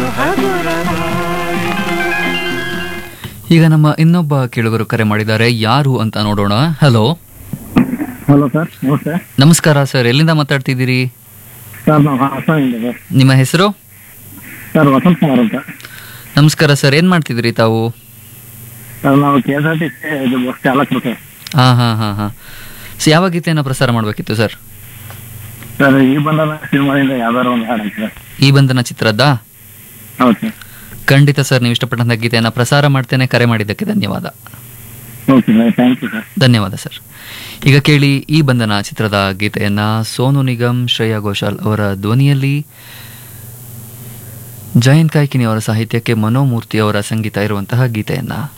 ಈಗ ನಮ್ಮ ಇನ್ನೊಬ್ಬ ಕೇಳುಗರು ಕರೆ ಮಾಡಿದ್ದಾರೆ ಯಾರು ಅಂತ ನೋಡೋಣ ಹಲೋ ಹಲೋ ಸರ್ ನಮಸ್ತೆ ನಮಸ್ಕಾರ ಸರ್ ಎಲ್ಲಿಂದ ಮಾತಾಡ್ತಿದ್ದೀರಿ ಸರ್ ನಾವು ಹಾಸನಿಂದ ಸರ್ ನಿಮ್ಮ ಹೆಸರು ಸರ್ ವಸಂತ್ ಕುಮಾರ್ ಅಂತ ನಮಸ್ಕಾರ ಸರ್ ಏನ್ ಮಾಡ್ತಿದ್ದೀರಿ ತಾವು ಸರ್ ನಾವು K S R T C ಇದು ಬಸ್ ಚಾಲಕರು ಸರ್ ಹಾ ಹಾ ಹಾ ಹಾ ಸೊ ಯಾವ ಗೀತೆಯನ್ನು ಪ್ರಸಾರ ಮಾಡಬೇಕಿತ್ತು ಸರ್ ಸರ್ ಈ ಬಂದ ಸಿನಿಮಾದಿಂದ ಯಾವ್ದಾರು ಒಂದು ಹಾಡು ಸರ್ ಈ ಬಂಧನ ಚಿತ್ರದ್ದ ಹೌದು ಸರ್ ಖಂಡಿತ ಸರ್ ನೀವು ಇಷ್ಟಪಟ್ಟಂತ ಗೀತೆಯನ್ನು ಪ್ರಸಾರ ಮಾಡ್ತೇನೆ ಕರೆ ಮಾಡಿದ್ದಕ್ಕೆ ಧನ್ಯವಾದ okay sir thank you sir ಧನ್ಯವಾದ ಸರ್ ಈಗ ಕೇಳಿ ಈ ಬಂಧನ ಚಿತ್ರದ ಗೀತೆಯನ್ನ ಸೋನು ನಿಗಮ್ ಶ್ರೇಯಾ ಘೋಷಾಲ್ ಅವರ ಧ್ವನಿಯಲ್ಲಿ ಜಯಂತ್ ಕಾಯ್ಕಿನಿ ಅವರ ಸಾಹಿತ್ಯಕ್ಕೆ ಮನೋಮೂರ್ತಿ ಅವರ ಸಂಗೀತ ಇರುವಂತಹ ಗೀತೆಯನ್ನ